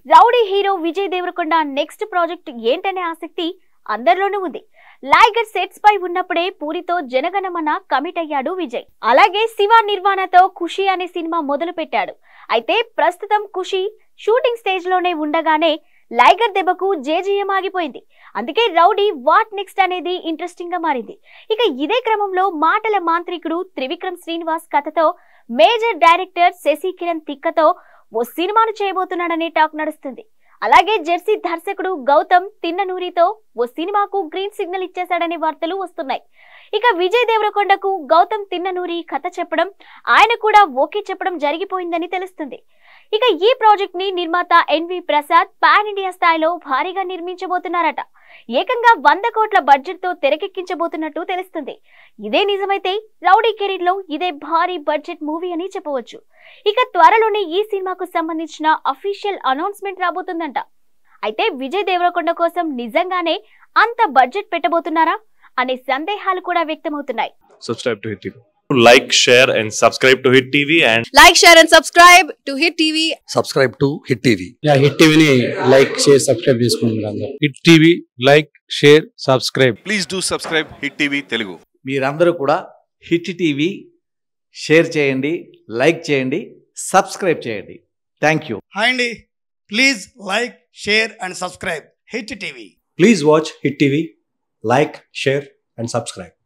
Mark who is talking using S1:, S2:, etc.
S1: Rowdy hero Vijay Deverakonda next project ఏంటనే ఆసక్తి అందరిలోనూ ఉంది లైగర్ సెట్స్ పై ఉన్నప్పుడే పూరితో జనగణమన కమిట్ అయ్యాడు విజయ్ అలాగే శివ నిర్వాణతో ఖుషి అనే సినిమా మొదలు పెట్టాడు అయితే ప్రస్తుతం ఖుషి షూటింగ్ స్టేజ్ లోనే ఉండగానే లైగర్ దెబ్బకు జేజీఎం ఆగిపోయింది అందుకే రౌడీ వాట్ నెక్స్ట్ అనేది ఇంట్రెస్టింగ్ గా మారింది ఇక ఇదే క్రమంలో మాటల మాంత్రికుడు త్రివిక్రమ్ శ్రీనివాస్ కథతో మేజర్ డైరెక్టర్ శశి కిరణ్ తిక్కతో ఓ సినిమాను చేయబోతున్నాడనే టాక్ నడుస్తుంది అలాగే జెర్సీ దర్శకుడు గౌతమ్ తిన్ననూరితో ఓ సినిమాకు గ్రీన్ సిగ్నల్ ఇచ్చేశాడనే వార్తలు వస్తున్నాయి ఇక విజయ్ దేవరకొండకు గౌతమ్ తిన్ననూరి కథ చెప్పడం ఆయన కూడా ఓకే చెప్పడం జరిగిపోయిందని తెలుస్తుంది ఇక ఈ ప్రాజెక్ట్ ని నిర్మాత ఎన్వి ప్రసాద్ పాన్ ఇండియా స్థాయిలో భారీగా నిర్మించబోతున్నారట ఏకంగా వంద కోట్ల బడ్జెట్ తో తెరకెక్కించబోతున్నట్టు తెలుస్తుంది ఇదే నిజమైతే రౌడీ కెరీర్ లో ఇదే భారీ బడ్జెట్ మూవీ అని చెప్పవచ్చు ఇక త్వరలోనే ఈ సినిమాకు సంబంధించిన అఫీషియల్ అనౌన్స్మెంట్ రాబోతుందంట అయితే విజయ్ దేవరకొండ కోసం నిజంగానే అంత బడ్జెట్ పెట్టబోతున్నారా అనే సందేహాలు కూడా వ్యక్తమవుతున్నాయి
S2: subscribe to Hit TV. Like, share, and subscribe to Hit TV and
S3: Like, share, and subscribe to Hit TV.
S4: subscribe to Hit TV.
S5: యా హిట్ టీవీని లైక్ షేర్ సబ్స్క్రైబ్ చేసుకోండి అందరూ
S6: Hit TV like share subscribe
S7: please do subscribe Hit TV Telugu
S8: మీరందరూ కూడా Hit TV share చేయండి like చేయండి subscribe చేయండి thank you
S9: hi అండి please like share and subscribe Hit TV
S4: Please watch Hit TV, like, share, and subscribe.